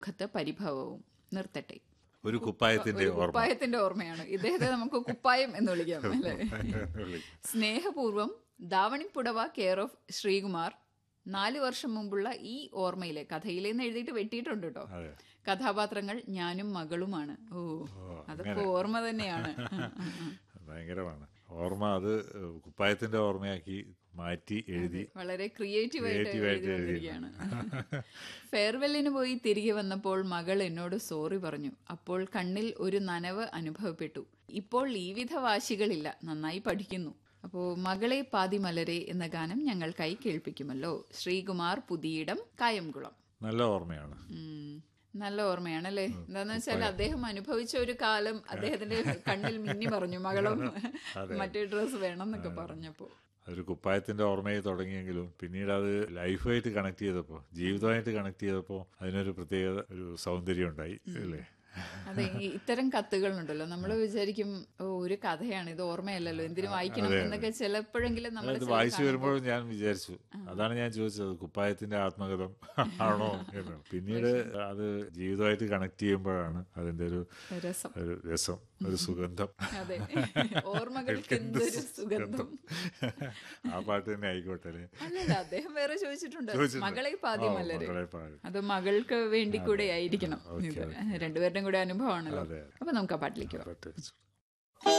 ദുഃഖത്തെ പരിഭവവും നിർത്തട്ടെ ഒരു കുപ്പായത്തിന്റെ ഒരു ഓർമ്മ കുപ്പായത്തിന്റെ ഓർമ്മയാണ് ഇദ്ദേഹത്തെ നമുക്ക് കുപ്പായം എന്ന് വിളിക്കാം അല്ലേ സ്നേഹപൂർവം ദാവണിപ്പുടവ കെയർ ഓഫ് ശ്രീകുമാർ നാല് വർഷം മുമ്പുള്ള ഈ ഓർമ്മയിലെ കഥയിലെന്ന് എഴുതിയിട്ട് വെട്ടിയിട്ടുണ്ട് കേട്ടോ അതെ. കഥാപാത്രങ്ങൾ ഞാനും മകളുമാണ് ഓ അതൊക്കെ ഓർമ്മ തന്നെയാണ് ഭയങ്കരമാണ് ഓർമ്മ അത് കുപ്പായത്തിന്റെ ഓർമ്മയാക്കി മാറ്റി എഴുതി വളരെ ക്രിയേറ്റീവ് ആയിട്ട് Creative ആയിട്ട് എഴുതി വന്നിരിക്കുകയാണ് ഫെയർവെല്ലിന് പോയി തിരികെ വന്നപ്പോൾ മകൾ എന്നോട് സോറി പറഞ്ഞു അപ്പോൾ കണ്ണിൽ ഒരു നനവ് അനുഭവപ്പെട്ടു ഇപ്പോൾ ഈ വിധ വാശികളില്ല നന്നായി പഠിക്കുന്നു അപ്പോൾ മകളെ പാതി മലരെ എന്ന ഗാനം ഞങ്ങൾക്കായി കേൾപ്പിക്കുമല്ലോ ശ്രീകുമാർ പുതിയിടം കായംകുളം നല്ല ഓർമ്മയാണ് ഉം. നല്ല ഓർമ്മയാണല്ലേ എന്താന്ന് വെച്ചാൽ അദ്ദേഹം അനുഭവിച്ച ഒരു കാലം അദ്ദേഹത്തിന്റെ കണ്ണിൽ മിന്നി പറഞ്ഞു മകളും മറ്റേ ഡ്രസ്സ് വേണം എന്നൊക്കെ പറഞ്ഞപ്പോ അതൊരു കുപ്പായത്തിന്റെ ഓർമ്മയിൽ തുടങ്ങിയെങ്കിലും പിന്നീട് അത് ലൈഫായിട്ട് കണക്ട് ചെയ്തപ്പോൾ ജീവിതമായിട്ട് കണക്ട് ചെയ്തപ്പോൾ അതിനൊരു പ്രത്യേക ഒരു സൗന്ദര്യം ഉണ്ടായി അല്ലേ അതെ ഈ ഇത്തരം കത്തുകളുണ്ടല്ലോ നമ്മൾ വിചാരിക്കും ഓ ഒരു കഥയാണ് ഇത് ഓർമ്മയല്ലല്ലോ എന്തിനു വായിക്കണം എന്നൊക്കെ ചിലപ്പോഴെങ്കിലും നമ്മൾ അത് വായിച്ചു വരുമ്പോഴും ഞാൻ വിചാരിച്ചു അതാണ് ഞാൻ ചോദിച്ചത് കുപ്പായത്തിന്റെ ആത്മകഥം ആണോ എന്ന് പിന്നീട് അത് ജീവിതമായിട്ട് കണക്ട് ചെയ്യുമ്പോഴാണ് അതിന്റെ ഒരു രസം ഒരു രസം ഒരു സുഗന്ധം അതെ ഓർമ്മകൾക്ക് എന്തൊരു സുഗന്ധം ആ പാട്ട് തന്നെ ആയിക്കോട്ടെ അല്ലേ? അല്ലല്ല അദ്ദേഹം വേറെ ചോദിച്ചിട്ടുണ്ട് ചോദിച്ചിട്ടുണ്ട്. മകളെ പാതി ഓ, മലര് മകളെ പാതി. അത് മകൾക്ക് വേണ്ടി കൂടെ ആയിരിക്കണം ഇത് രണ്ടുപേരുടെയും കൂടെ അനുഭവമാണല്ലോ അതെ. അപ്പൊ നമുക്ക് ആ പാട്ടിലേക്ക് പോവാം പാട്ട് വെച്ചു.